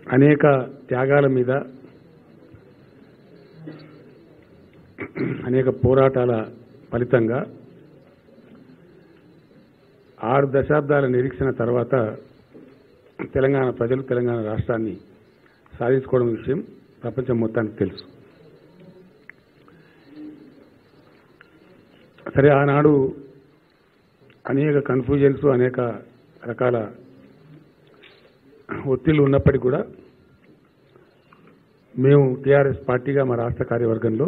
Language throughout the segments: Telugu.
అనేక త్యాగాల మీద అనేక పోరాటాల ఫలితంగా ఆరు దశాబ్దాల నిరీక్షణ తర్వాత తెలంగాణ ప్రజలు తెలంగాణ రాష్ట్రాన్ని సాధించుకోవడం విషయం ప్రపంచం మొత్తానికి తెలుసు సరే ఆనాడు అనేక కన్ఫ్యూజన్స్ అనేక రకాల ఒత్తిళ్లు ఉన్నప్పటికీ కూడా మేము టీఆర్ఎస్ పార్టీగా మా రాష్ట్ర కార్యవర్గంలో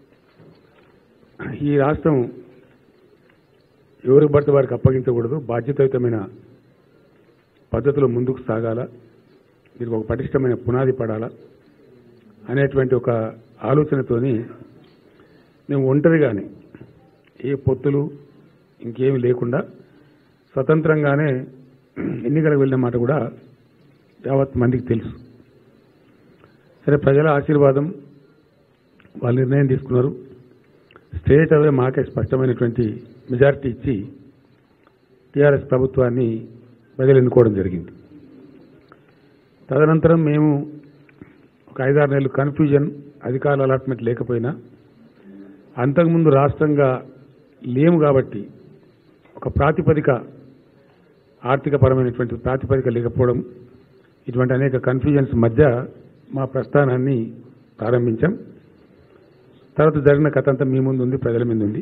ఈ రాష్ట్రం ఎవరికి పడితే వారికి అప్పగించకూడదు బాధ్యతాయుతమైన పద్ధతిలో ముందుకు సాగాల దీనికి ఒక పటిష్టమైన పునాది పడాలా అనేటువంటి ఒక ఆలోచనతోని మేము ఒంటరిగానే ఏ పొత్తులు ఇంకేమి లేకుండా స్వతంత్రంగానే ఎన్నికలకు వెళ్ళిన మాట కూడా యావత్ మందికి తెలుసు సరే ప్రజల ఆశీర్వాదం వాళ్ళు నిర్ణయం తీసుకున్నారు స్టేట్ అవే మాకే స్పష్టమైనటువంటి మెజారిటీ ఇచ్చి టీఆర్ఎస్ ప్రభుత్వాన్ని ప్రజలు ఎన్నుకోవడం జరిగింది తదనంతరం మేము ఒక ఐదారు నెలలు కన్ఫ్యూజన్ అధికారుల అలాట్మెంట్ లేకపోయినా అంతకుముందు రాష్ట్రంగా లేము కాబట్టి ఒక ప్రాతిపదిక ఆర్థికపరమైనటువంటి ప్రాతిపదిక లేకపోవడం ఇటువంటి అనేక కన్ఫ్యూజన్స్ మధ్య మా ప్రస్థానాన్ని ప్రారంభించాం తర్వాత జరిగిన కథ అంతా మీ ముందు ఉంది ప్రజల మీద ఉంది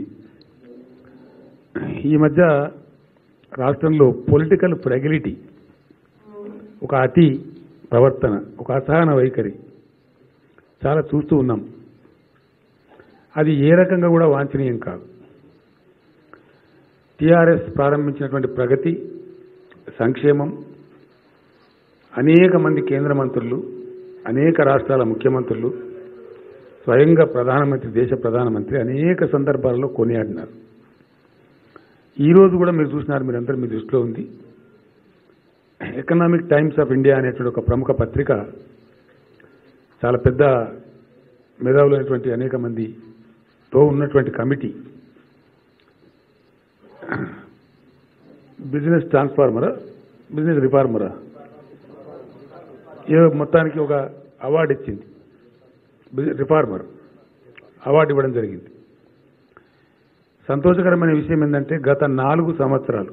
ఈ మధ్య రాష్ట్రంలో పొలిటికల్ ఫ్రెగిలిటీ ఒక అతి ప్రవర్తన ఒక అసహన వైఖరి చాలా చూస్తూ ఉన్నాం అది ఏ రకంగా కూడా వాంఛనీయం కాదు టీఆర్ఎస్ ప్రారంభించినటువంటి ప్రగతి సంక్షేమం అనేక మంది కేంద్ర మంత్రులు అనేక రాష్ట్రాల ముఖ్యమంత్రులు స్వయంగా ప్రధానమంత్రి దేశ ప్రధానమంత్రి అనేక సందర్భాలలో కొనియాడినారు ఈ రోజు కూడా మీరు చూసినారు మీరందరూ మీ దృష్టిలో ఉంది ఎకనామిక్ టైమ్స్ ఆఫ్ ఇండియా అనేటువంటి ఒక ప్రముఖ పత్రిక చాలా పెద్ద మేధావులైనటువంటి అనేక మందితో ఉన్నటువంటి కమిటీ బిజినెస్ ట్రాన్స్ఫార్మరా బిజినెస్ రిఫార్మరా ఏ మొత్తానికి ఒక అవార్డు ఇచ్చింది బిజి- రిఫార్మర్ అవార్డు ఇవ్వడం జరిగింది సంతోషకరమైన విషయం ఏంటంటే గత నాలుగు సంవత్సరాలు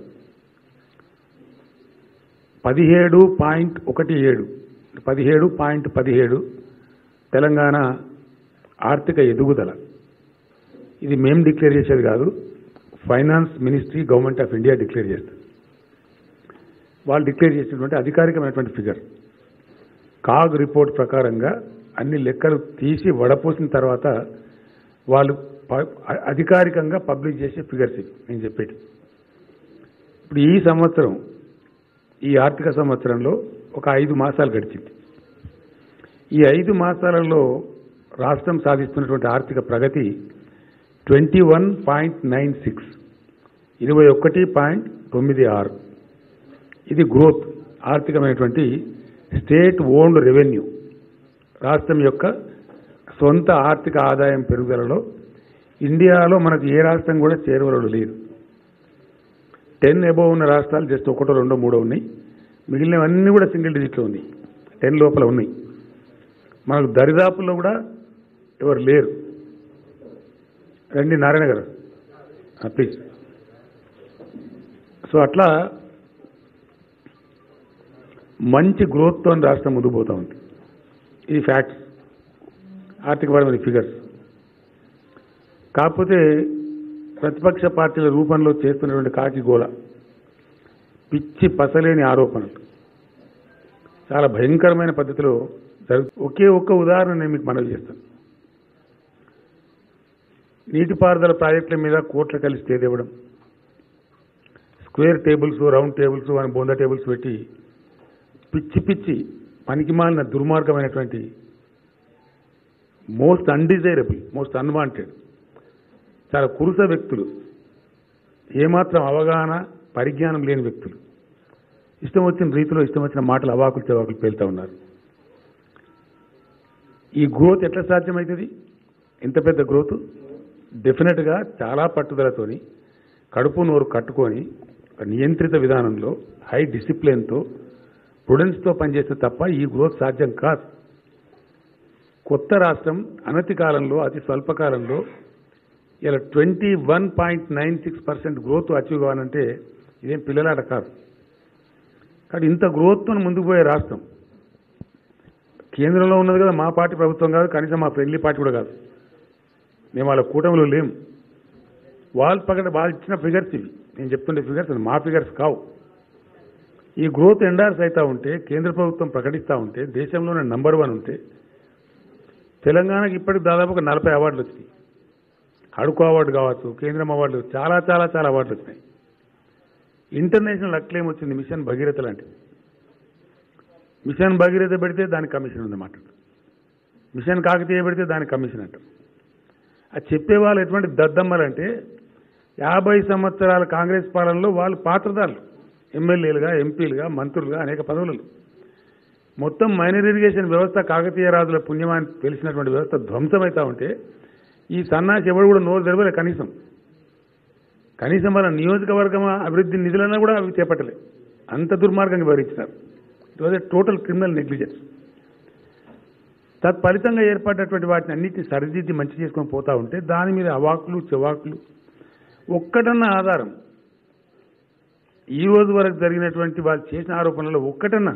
పదిహేడు పాయింట్ ఒకటి ఏడు పదిహేడు పాయింట్ పదిహేడు తెలంగాణ ఆర్థిక ఎదుగుదల ఇది మేం డిక్లేర్ చేసేది కాదు finance ministry government of India declare చేస్తుంది వాళ్ళు డిక్లేర్ చేసినటువంటి అధికారికమైనటువంటి ఫిగర్ కాగ్ రిపోర్ట్ ప్రకారంగా అన్ని లెక్కలు తీసి వడపోసిన తర్వాత వాళ్ళు ప- అ- అధికారికంగా పబ్లిష్ చేసే ఫిగర్స్ ఇవి నేను చెప్పేది ఇప్పుడు ఈ సంవత్సరం ఈ ఆర్థిక సంవత్సరంలో ఒక ఐదు మాసాలు గడిచింది ఈ ఐదు మాసాలలో రాష్ట్రం సాధిస్తున్నటువంటి ఆర్థిక ప్రగతి twenty one point nine six ఇరవై ఒకటి పాయింట్ తొమ్మిది ఆరు ఇది గ్రోత్ ఆర్థికమైనటువంటి స్టేట్ ఓన్డ్ రెవెన్యూ రాష్ట్రం యొక్క సొంత ఆర్థిక ఆదాయం పెరుగుదలలో ఇండియాలో మనకు ఏ రాష్ట్రం కూడా చేరువలో లేదు టెన్ అబోవ్ ఉన్న రాష్ట్రాలు జస్ట్ ఒకటో రెండో మూడో ఉన్నాయి మిగిలినవన్నీ కూడా సింగిల్ డిజిట్లో ఉన్నాయి టెన్ లోపల ఉన్నాయి మనకు దరిదాపుల్లో కూడా ఎవరు లేరు రండి నారాయణ గారు ప్లీజ్ సో అట్లా మంచి గ్రోత్తో రాష్ట్రం ముందుకు పోతా ఉంది ఇది ఫ్యాక్ట్స్ ఆర్థికపరమైన ఫిగర్స్ కాకపోతే ప్రతిపక్ష పార్టీల రూపంలో చేస్తున్నటువంటి కాకి గోల పిచ్చి పసలేని ఆరోపణలు చాలా భయంకరమైన పద్ధతిలో జరుగు ఒకే ఒక్క ఉదాహరణ నేను మీకు మనవి చేస్తాను నీటిపారుదల ప్రాజెక్టుల మీద కోట్ల కలిసి స్టే ఇవ్వడం స్క్వేర్ టేబుల్స్ రౌండ్ టేబుల్స్ అని బోందా టేబుల్స్ పెట్టి పిచ్చి పిచ్చి పనికిమాలిన దుర్మార్గమైనటువంటి మోస్ట్ అన్డిజైరబుల్ మోస్ట్ అన్వాంటెడ్ చాలా కురుస వ్యక్తులు ఏమాత్రం అవగాహన పరిజ్ఞానం లేని వ్యక్తులు ఇష్టం వచ్చిన రీతిలో ఇష్టం వచ్చిన మాటలు అవాకులు చవాకులు పేలుతా ఉన్నారు ఈ గ్రోత్ ఎట్లా సాధ్యమవుతుంది ఇంత పెద్ద గ్రోత్ డెఫినెట్గా చాలా పట్టుదలతోని కడుపు నోరు కట్టుకొని ఒక నియంత్రిత విధానంలో హై డిసిప్లిన్తో ప్రుడెన్స్తో పనిచేస్తే తప్ప ఈ గ్రోత్ సాధ్యం కాదు కొత్త రాష్ట్రం అనతి కాలంలో అతి స్వల్ప కాలంలో ఇలా twenty one point nine six percent growth achieve కావాలంటే ఇదేం పిల్లలాట కాదు కాబట్టి ఇంత గ్రోత్తో ముందుకు పోయే రాష్ట్రం కేంద్రంలో ఉన్నది కదా మా పార్టీ ప్రభుత్వం కాదు కనీసం మా ఫ్రెండ్లీ పార్టీ కూడా కాదు మేము వాళ్ళ కూటమిలో లేము వాళ్ళు పక్కన వాళ్ళు ఇచ్చిన ఫిగర్స్ ఇవి నేను చెప్తుండే ఫిగర్స్ అది మా ఫిగర్స్ కావు ఈ గ్రోత్ ఎండార్స్ అవుతా ఉంటే కేంద్ర ప్రభుత్వం ప్రకటిస్తూ ఉంటే దేశంలోనే నంబర్ వన్ ఉంటే తెలంగాణకి ఇప్పటికి దాదాపు ఒక నలభై అవార్డులు వచ్చినాయి అడుకు అవార్డు కావచ్చు కేంద్రం అవార్డులు చాలా చాలా చాలా అవార్డులు వచ్చినాయి ఇంటర్నేషనల్ అక్లేమ్ వచ్చింది మిషన్ భగీరథ లాంటిది మిషన్ భగీరథ పెడితే దానికి కమిషన్ ఉందన్నమాట మిషన్ కాకతీయ పెడితే దానికి కమిషన్ అంటాం అది చెప్పే వాళ్ళు ఎటువంటి దద్దమ్మలంటే యాభై సంవత్సరాల కాంగ్రెస్ పాలనలో వాళ్ళు పాత్రదారులు ఎమ్మెల్యేలుగా ఎంపీలుగా మంత్రులుగా అనేక పదవులు మొత్తం మైనర్ ఇరిగేషన్ వ్యవస్థ కాకతీయ రాజుల పుణ్యమాన్ని తెలిసినటువంటి వ్యవస్థ ధ్వంసమవుతా ఉంటే ఈ సన్నాసి ఎవడు కూడా నోరు తెరవలే కనీసం కనీసం వాళ్ళ నియోజకవర్గం అభివృద్ధి నిధులన్నా కూడా అవి చేపట్టలే అంత దుర్మార్గంగా వివరించినారు it was a total criminal negligence తత్ఫలితంగా ఏర్పడినటువంటి వాటిని అన్నిటిని సరిదిద్ది మంచి చేసుకొని పోతా ఉంటే దాని మీద అవాకులు చెవాకులు ఒక్కటన్నా ఆధారం ఈ రోజు వరకు జరిగినటువంటి వాళ్ళు చేసిన ఆరోపణలలో ఒక్కటన్నా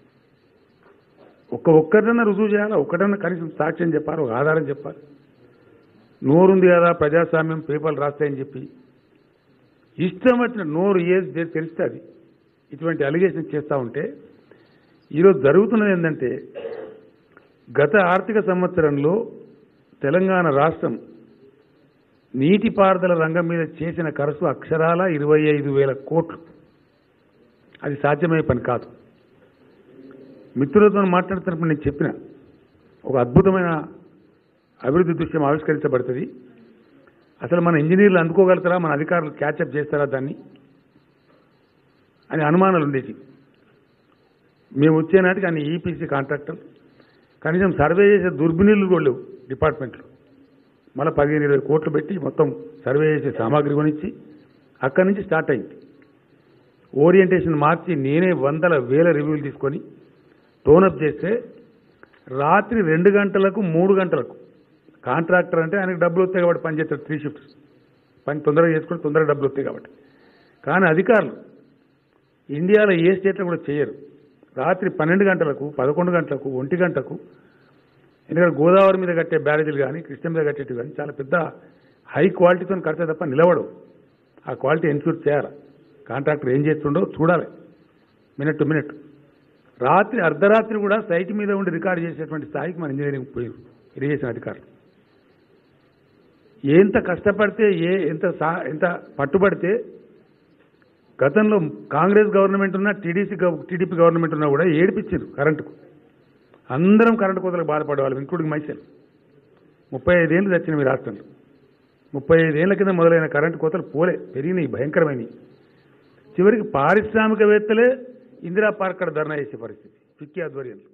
ఒక్క ఒక్కటన్నా రుజువు చేయాలా ఒక్కటన్నా కనీసం సాక్ష్యం చెప్పాలి ఒక ఆధారం చెప్పాలి నోరుంది కదా ప్రజాస్వామ్యం పేపర్లు రాస్తాయని చెప్పి ఇష్టం వచ్చిన నోరు ఏది తెలిస్తే అది ఇటువంటి అలిగేషన్ చేస్తూ ఉంటే ఈరోజు జరుగుతున్నది ఏంటంటే గత ఆర్థిక సంవత్సరంలో తెలంగాణ రాష్ట్రం నీటిపారుదల రంగం మీద చేసిన ఖర్చు అక్షరాల ఇరవై ఐదు వేల కోట్లు అది సాధ్యమయ్యే పని కాదు మిత్రులతో మాట్లాడుతున్నప్పుడు నేను చెప్పిన ఒక అద్భుతమైన అభివృద్ధి దృశ్యం ఆవిష్కరించబడుతుంది అసలు మన ఇంజనీర్లు అందుకోగలుగుతారా మన అధికారులు క్యాచప్ చేస్తారా దాన్ని అని అనుమానాలు ఉండేవి మేము వచ్చే నాటికి అన్ని ఈపీసీ కాంట్రాక్టర్ కనీసం సర్వే చేసే దుర్బినీళ్ళు కూడా లేవు డిపార్ట్మెంట్లో మళ్ళీ పదిహేను ఇరవై కోట్లు పెట్టి మొత్తం సర్వే చేసే సామాగ్రి కొనిచ్చి అక్కడి నుంచి స్టార్ట్ అయింది ఓరియంటేషన్ మార్చి నేనే వందల వేల రివ్యూలు తీసుకొని టోనప్ చేస్తే రాత్రి రెండు గంటలకు మూడు గంటలకు కాంట్రాక్టర్ అంటే ఆయనకు డబ్బులు వస్తాయి కాబట్టి పని చేస్తాడు త్రీ షిఫ్ట్స్ పని తొందరగా చేసుకుని తొందరగా డబ్బులు వస్తాయి కాబట్టి కానీ అధికారులు ఇండియాలో ఏ స్టేట్లో కూడా చేయరు రాత్రి పన్నెండు గంటలకు పదకొండు గంటలకు ఒంటి గంటకు ఎందుకంటే గోదావరి మీద కట్టే బ్యారేజీలు కానీ కృష్ణ మీద కట్టేటివి కానీ చాలా పెద్ద హై క్వాలిటీతో కడితే తప్ప నిలవడు ఆ క్వాలిటీ ఎన్ష్యూర్ చేయాలి కాంట్రాక్టర్ ఏం చేస్తుండో చూడాలి మినిట్ టు మినిట్ రాత్రి అర్ధరాత్రి కూడా సైట్ మీద ఉండి రికార్డు చేసేటువంటి స్థాయికి మన ఇంజనీరింగ్ పోయారు ఇరిగేషన్ అధికారులు ఎంత కష్టపడితే ఏ ఎంత సా ఎంత పట్టుబడితే గతంలో కాంగ్రెస్ గవర్నమెంట్ ఉన్నా టీడీసీ టీడీపీ గవర్నమెంట్ ఉన్నా కూడా ఏడిపించారు కరెంటుకు అందరం కరెంటు కోతలకు బాధపడేవాళ్ళం ఇంక్లూడింగ్ మైసెల్ ముప్పై ఐదేళ్ళు తెచ్చిన మీ రాష్ట్రంలో ముప్పై ఐదేళ్ల కింద మొదలైన కరెంటు కోతలు పోలే పెరిగినాయి భయంకరమైనవి చివరికి పారిశ్రామికవేత్తలే ఇందిరా పార్క్ కాడ ధర్నా చేసే పరిస్థితి ఫిక్కి ఆధ్వర్యంలో